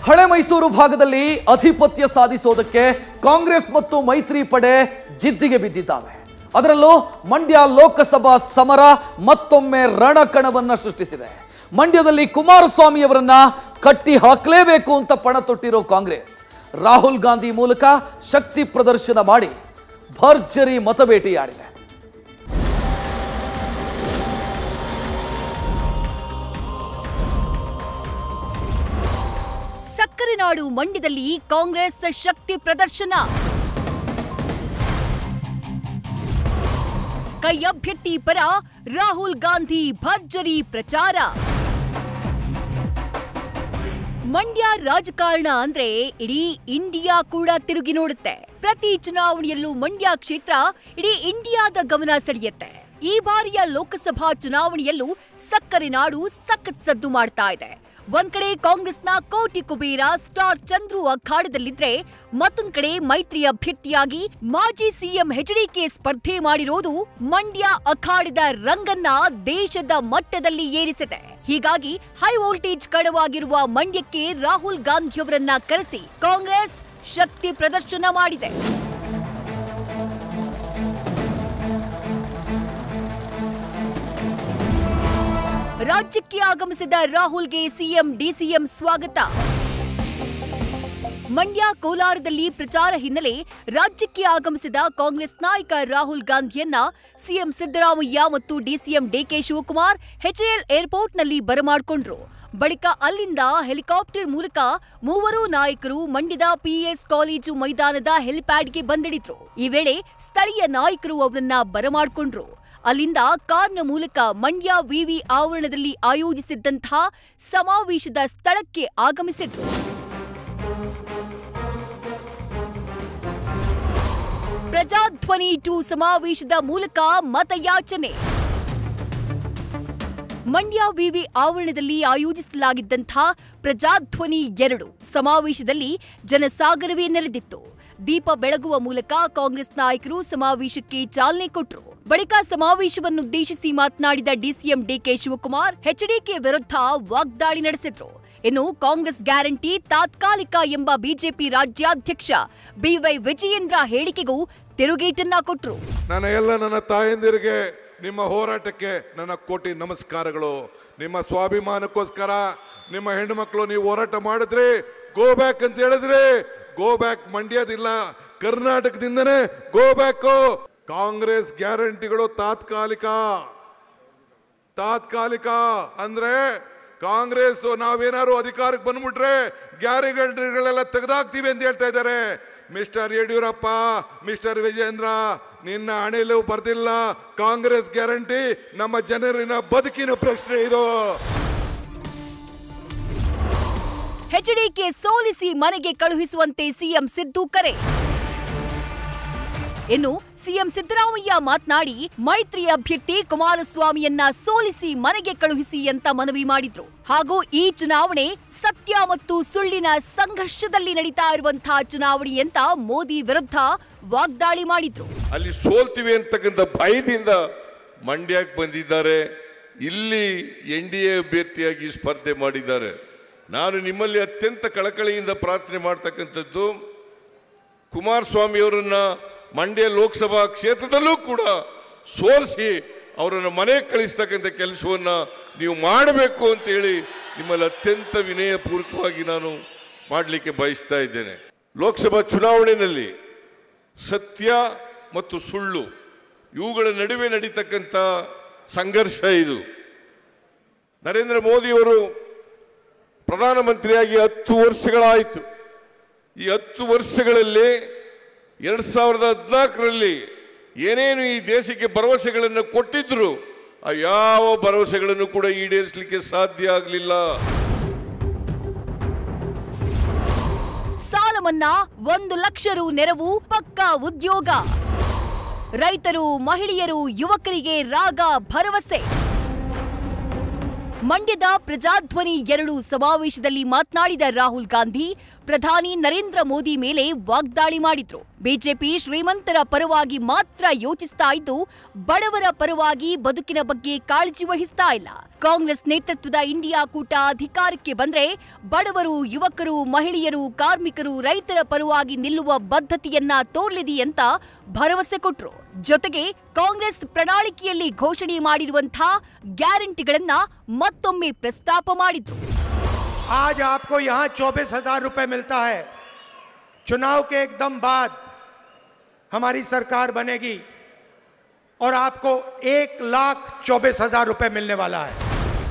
ಹಳೆ ಮೈಸೂರು ಭಾಗದಲ್ಲಿ ಅಧಿಪತ್ಯ ಸಾಧಿಸೋದಕ್ಕೆ ಕಾಂಗ್ರೆಸ್ ಮತ್ತು ಮೈತ್ರಿ ಪಡೆ ಜಿದ್ದಿಗೆ ಬಿದ್ದಿದ್ದಾವೆ ಅದರಲ್ಲೂ ಮಂಡ್ಯ ಲೋಕಸಭಾ ಸಮರ ಮತ್ತೊಮ್ಮೆ ರಣಕಣವನ್ನ ಸೃಷ್ಟಿಸಿದೆ ಮಂಡ್ಯದಲ್ಲಿ ಕುಮಾರಸ್ವಾಮಿ ಅವರನ್ನ ಕಟ್ಟಿ ಹಾಕಲೇಬೇಕು ಅಂತ ಪಣ ತೊಟ್ಟಿರೋ ಕಾಂಗ್ರೆಸ್ ರಾಹುಲ್ ಗಾಂಧಿ ಮೂಲಕ ಶಕ್ತಿ ಪ್ರದರ್ಶನ ಮಾಡಿ ಭರ್ಜರಿ ಮತಬೇಟೆಯಾಡಿದೆ ಸಕ್ಕರೆ ನಾಡು ಮಂಡ್ಯದಲ್ಲಿ ಕಾಂಗ್ರೆಸ್ ಶಕ್ತಿ ಪ್ರದರ್ಶನ ಕೈ ಅಭ್ಯರ್ಥಿ ಪರ ರಾಹುಲ್ ಗಾಂಧಿ ಭರ್ಜರಿ ಪ್ರಚಾರ ಮಂಡ್ಯ ರಾಜಕಾರಣ ಅಂದ್ರೆ ಇಡೀ ಇಂಡಿಯಾ ಕೂಡ ತಿರುಗಿ ನೋಡುತ್ತೆ ಪ್ರತಿ ಚುನಾವಣೆಯಲ್ಲೂ ಮಂಡ್ಯ ಕ್ಷೇತ್ರ ಇಡೀ ಇಂಡಿಯಾದ ಗಮನ ಸೆಳೆಯುತ್ತೆ ಈ ಬಾರಿಯ ಲೋಕಸಭಾ ಚುನಾವಣೆಯಲ್ಲೂ ಸಕ್ಕರೆ ನಾಡು ಸಖತ್ ಸದ್ದು ಮಾಡ್ತಾ ಇದೆ ಒಂದ್ ಕಡೆ ಕಾಂಗ್ರೆಸ್ನ ಕೋಟಿ ಕುಬೇರ ಸ್ಟಾರ್ ಚಂದ್ರು ಅಖಾಡದಲ್ಲಿದ್ರೆ ಮತ್ತೊಂದ್ ಕಡೆ ಮೈತ್ರಿ ಅಭ್ಯರ್ಥಿಯಾಗಿ ಮಾಜಿ ಸಿಎಂ ಎಚ್ಡಿಕೆ ಸ್ಪರ್ಧೆ ಮಾಡಿರೋದು ಮಂಡ್ಯ ಅಖಾಡದ ರಂಗನ್ನ ದೇಶದ ಮಟ್ಟದಲ್ಲಿ ಏರಿಸಿದೆ ಹೀಗಾಗಿ ಹೈ ವೋಲ್ಟೇಜ್ ಕಡವಾಗಿರುವ ಮಂಡ್ಯಕ್ಕೆ ರಾಹುಲ್ ಗಾಂಧಿಯವರನ್ನ ಕರೆಸಿ ಕಾಂಗ್ರೆಸ್ ಶಕ್ತಿ ಪ್ರದರ್ಶನ ಮಾಡಿದೆ ರಾಜ್ಯಕ್ಕೆ ಆಗಮಿಸಿದ ರಾಹುಲ್ಗೆ ಸಿಎಂ ಡಿಸಿಎಂ ಸ್ವಾಗತ ಮಂಡ್ಯ ಕೋಲಾರದಲ್ಲಿ ಪ್ರಚಾರ ಹಿನ್ನೆಲೆ ರಾಜ್ಯಕ್ಕೆ ಆಗಮಿಸಿದ ಕಾಂಗ್ರೆಸ್ ನಾಯಕ ರಾಹುಲ್ ಗಾಂಧಿಯನ್ನ ಸಿಎಂ ಸಿದ್ದರಾಮಯ್ಯ ಮತ್ತು ಡಿಸಿಎಂ ಡಿಕೆ ಶಿವಕುಮಾರ್ ಎಚ್ಎಎಲ್ ಏರ್ಪೋರ್ಟ್ನಲ್ಲಿ ಬರಮಾಡಿಕೊಂಡ್ರು ಬಳಿಕ ಅಲ್ಲಿಂದ ಹೆಲಿಕಾಪ್ಟರ್ ಮೂಲಕ ಮೂವರು ನಾಯಕರು ಮಂಡ್ಯದ ಪಿಎಸ್ ಕಾಲೇಜು ಮೈದಾನದ ಹೆಲಿಪ್ಯಾಡ್ಗೆ ಬಂದಿಳಿದ್ರು ಈ ವೇಳೆ ಸ್ಥಳೀಯ ನಾಯಕರು ಅವರನ್ನ ಬರಮಾಡಿಕೊಂಡ್ರು ಅಲ್ಲಿಂದ ಕಾರ್ನ ಮೂಲಕ ಮಂಡ್ಯ ವಿವಿ ಆವರಣದಲ್ಲಿ ಆಯೋಜಿಸಿದ್ದಂತಹ ಸಮಾವೇಶದ ಸ್ಥಳಕ್ಕೆ ಆಗಮಿಸಿದ್ರು ಪ್ರಜಾಧ್ವನಿ ಟು ಸಮಾವೇಶದ ಮೂಲಕ ಮತಯಾಚನೆ ಮಂಡ್ಯ ವಿವಿ ಆವರಣದಲ್ಲಿ ಆಯೋಜಿಸಲಾಗಿದ್ದಂತಹ ಪ್ರಜಾಧ್ವನಿ ಎರಡು ಸಮಾವೇಶದಲ್ಲಿ ಜನಸಾಗರವೇ ನೆರೆದಿತ್ತು ದೀಪ ಬೆಳಗುವ ಮೂಲಕ ಕಾಂಗ್ರೆಸ್ ನಾಯಕರು ಸಮಾವೇಶಕ್ಕೆ ಚಾಲನೆ ಕೊಟ್ಟರು ಬಳಿಕ ಸಮಾವೇಶವನ್ನುದ್ದೇಶಿಸಿ ಮಾತನಾಡಿದ ಡಿಸಿಎಂ ಡಿಕೆ ಶಿವಕುಮಾರ್ ಎಚ್ಡಿಕೆ ವಿರುದ್ಧ ವಾಗ್ದಾಳಿ ನಡೆಸಿದ್ರು ಇನ್ನು ಕಾಂಗ್ರೆಸ್ ಗ್ಯಾರಂಟಿ ತಾತ್ಕಾಲಿಕ ಎಂಬ ಬಿಜೆಪಿ ರಾಜ್ಯಾಧ್ಯಕ್ಷ ಬಿವೈ ವಿಜಯೇಂದ್ರ ಹೇಳಿಕೆಗೂ ತಿರುಗೇಟನ್ನ ಕೊಟ್ರು ನನ್ನ ಎಲ್ಲ ನನ್ನ ತಾಯಂದಿರಿಗೆ ನಿಮ್ಮ ಹೋರಾಟಕ್ಕೆ ನನ್ನ ಕೋಟಿ ನಮಸ್ಕಾರಗಳು ನಿಮ್ಮ ಸ್ವಾಭಿಮಾನಕ್ಕೋಸ್ಕರ ನಿಮ್ಮ ಹೆಣ್ಣುಮಕ್ಕಳು ನೀವು ಹೋರಾಟ ಮಾಡಿದ್ರಿ ಗೋ ಬ್ಯಾಕ್ ಅಂತ ಹೇಳಿದ್ರಿ ಗೋ ಬ್ಯಾಕ್ ಮಂಡ್ಯದಿಲ್ಲ ಕರ್ನಾಟಕದಿಂದನೇ ಗೋ ಬ್ಯಾಕ್ ಕಾಂಗ್ರೆಸ್ ಗ್ಯಾರಂಟಿಗಳು ತಾತ್ಕಾಲಿಕ ತಾತ್ಕಾಲಿಕ ಅಂದ್ರೆ ಕಾಂಗ್ರೆಸ್ ನಾವೇನಾದ್ರು ಅಧಿಕಾರಕ್ಕೆ ಬಂದ್ಬಿಟ್ರೆ ಗ್ಯಾರಂಟಿಗಳೆಲ್ಲ ತೆಗೆದಾಕ್ತೀವಿ ಅಂತ ಹೇಳ್ತಾ ಇದ್ದಾರೆ ಮಿಸ್ಟರ್ ಯಡಿಯೂರಪ್ಪ ಮಿಸ್ಟರ್ ವಿಜೇಂದ್ರ ನಿನ್ನ ಹಣೆಯಲ್ಲೂ ಬರ್ದಿಲ್ಲ ಕಾಂಗ್ರೆಸ್ ಗ್ಯಾರಂಟಿ ನಮ್ಮ ಜನರಿನ ಬದುಕಿನ ಪ್ರಶ್ನೆ ಇದು ಎಚ್ಡಿಕೆ ಸೋಲಿಸಿ ಮನೆಗೆ ಕಳುಹಿಸುವಂತೆ ಸಿಎಂ ಸಿದ್ದು ಕರೆ ಇನ್ನು ಸಿಎಂ ಸಿದ್ದರಾಮಯ್ಯ ಮಾತನಾಡಿ ಮೈತ್ರಿ ಅಭ್ಯರ್ಥಿ ಕುಮಾರಸ್ವಾಮಿಯನ್ನ ಸೋಲಿಸಿ ಮನೆಗೆ ಕಳುಹಿಸಿ ಅಂತ ಮನವಿ ಮಾಡಿದ್ರು ಹಾಗೂ ಈ ಚುನಾವಣೆ ಸತ್ಯ ಮತ್ತು ಸುಳ್ಳಿನ ಸಂಘರ್ಷದಲ್ಲಿ ನಡೀತಾ ಇರುವಂತಹ ಚುನಾವಣೆ ಅಂತ ಮೋದಿ ವಿರುದ್ಧ ವಾಗ್ದಾಳಿ ಮಾಡಿದ್ರು ಅಲ್ಲಿ ಸೋಲ್ತೀವಿ ಅಂತಕ್ಕಂಥ ಭಯದಿಂದ ಮಂಡ್ಯಕ್ಕೆ ಬಂದಿದ್ದಾರೆ ಇಲ್ಲಿ ಎನ್ ಡಿ ಎ ಅಭ್ಯರ್ಥಿಯಾಗಿ ಸ್ಪರ್ಧೆ ಮಾಡಿದ್ದಾರೆ ನಾನು ನಿಮ್ಮಲ್ಲಿ ಅತ್ಯಂತ ಕಳಕಳಿಯಿಂದ ಪ್ರಾರ್ಥನೆ ಮಾಡ್ತಕ್ಕಂಥದ್ದು ಕುಮಾರಸ್ವಾಮಿ ಅವರನ್ನ ಮಂಡ್ಯ ಲೋಕಸಭಾ ಕ್ಷೇತ್ರದಲ್ಲೂ ಕೂಡ ಸೋಲಿಸಿ ಅವರನ್ನು ಮನೆಗೆ ಕಳಿಸ್ತಕ್ಕಂಥ ಕೆಲಸವನ್ನು ನೀವು ಮಾಡಬೇಕು ಅಂತೇಳಿ ನಿಮ್ಮಲ್ಲಿ ಅತ್ಯಂತ ವಿನಯಪೂರ್ವಕವಾಗಿ ನಾನು ಮಾಡಲಿಕ್ಕೆ ಬಯಸ್ತಾ ಇದ್ದೇನೆ ಲೋಕಸಭಾ ಚುನಾವಣೆಯಲ್ಲಿ ಸತ್ಯ ಮತ್ತು ಸುಳ್ಳು ಇವುಗಳ ನಡುವೆ ನಡೀತಕ್ಕಂಥ ಸಂಘರ್ಷ ಇದು ನರೇಂದ್ರ ಮೋದಿಯವರು ಪ್ರಧಾನಮಂತ್ರಿಯಾಗಿ ಹತ್ತು ವರ್ಷಗಳಾಯಿತು ಈ ಹತ್ತು ವರ್ಷಗಳಲ್ಲಿ ಎರಡು ಸಾವಿರದ ಹದಿನಾಲ್ಕರಲ್ಲಿ ಏನೇನು ಈ ದೇಶಕ್ಕೆ ಭರವಸೆಗಳನ್ನು ಕೊಟ್ಟಿದ್ರು ಆ ಯಾವ ಭರವಸೆಗಳನ್ನು ಕೂಡ ಈಡೇರಿಸಲಿಕ್ಕೆ ಸಾಧ್ಯ ಆಗಲಿಲ್ಲ ಸಾಲ ಮನ್ನಾ ಒಂದು ಲಕ್ಷ ರು ನೆರವು ಪಕ್ಕಾ ಉದ್ಯೋಗ ರೈತರು ಮಹಿಳೆಯರು ಯುವಕರಿಗೆ ರಾಗ ಭರವಸೆ ಮಂಡ್ಯದ ಪ್ರಜಾಧ್ವನಿ ಎರಡು ಸಮಾವೇಶದಲ್ಲಿ ಮಾತನಾಡಿದ ರಾಹುಲ್ ಗಾಂಧಿ ಪ್ರಧಾನಿ ನರೇಂದ್ರ ಮೋದಿ ಮೇಲೆ ವಾಗ್ದಾಳಿ ಮಾಡಿದ್ರು ಬಿಜೆಪಿ ಶ್ರೀಮಂತರ ಪರವಾಗಿ ಮಾತ್ರ ಯೋಚಿಸ್ತಾ ಇದ್ದು ಬಡವರ ಪರವಾಗಿ ಬದುಕಿನ ಬಗ್ಗೆ ಕಾಳಜಿ ವಹಿಸ್ತಾ ಇಲ್ಲ ಕಾಂಗ್ರೆಸ್ ನೇತೃತ್ವದ ಇಂಡಿಯಾ ಕೂಟ ಅಧಿಕಾರಕ್ಕೆ ಬಂದ್ರೆ ಬಡವರು ಯುವಕರು ಮಹಿಳೆಯರು ಕಾರ್ಮಿಕರು ರೈತರ ಪರವಾಗಿ ನಿಲ್ಲುವ ಬದ್ಧತೆಯನ್ನ ತೋರ್ಲಿದೆ ಅಂತ ಭರವಸೆ ಕೊಟ್ರು ಜೊತೆಗೆ ಕಾಂಗ್ರೆಸ್ ಪ್ರಣಾಳಿಕೆಯಲ್ಲಿ ಘೋಷಣೆ ಮಾಡಿರುವಂಥ ಗ್ಯಾರಂಟಿಗಳನ್ನ ಮತ್ತೊಮ್ಮೆ ಪ್ರಸ್ತಾಪ ಮಾಡಿದ್ರು आज आपको यहाँ चौबीस हजार रुपए मिलता है चुनाव के एकदम बाद हमारी सरकार बनेगी और आपको एक लाख चौबीस हजार रुपए मिलने वाला है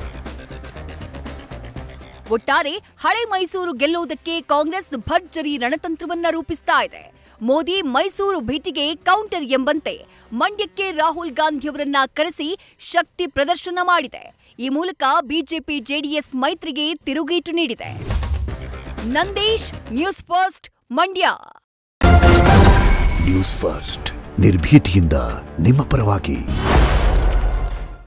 ಒಟ್ಟಾರೆ ಹಳೆ ಮೈಸೂರು ಗೆಲ್ಲುವುದಕ್ಕೆ ಕಾಂಗ್ರೆಸ್ ಭರ್ಜರಿ ರಣತಂತ್ರವನ್ನ ರೂಪಿಸ್ತಾ ಇದೆ ಮೋದಿ ಮೈಸೂರು ಭೇಟಿಗೆ ಕೌಂಟರ್ ಎಂಬಂತೆ ಮಂಡ್ಯಕ್ಕೆ ರಾಹುಲ್ ಗಾಂಧಿಯವರನ್ನ ಕರೆಸಿ ಶಕ್ತಿ ಪ್ರದರ್ಶನ ಮಾಡಿದೆ ಈ ಮೂಲಕ ಬಿಜೆಪಿ ಜೆಡಿಎಸ್ ಮೈತ್ರಿಗೆ ತಿರುಗೇಟು ನೀಡಿದೆ Nandish news first Mandya news first ನಿರ್ಭೀತಿಯಿಂದ ನಿಮ್ಮ ಪರವಾಗಿ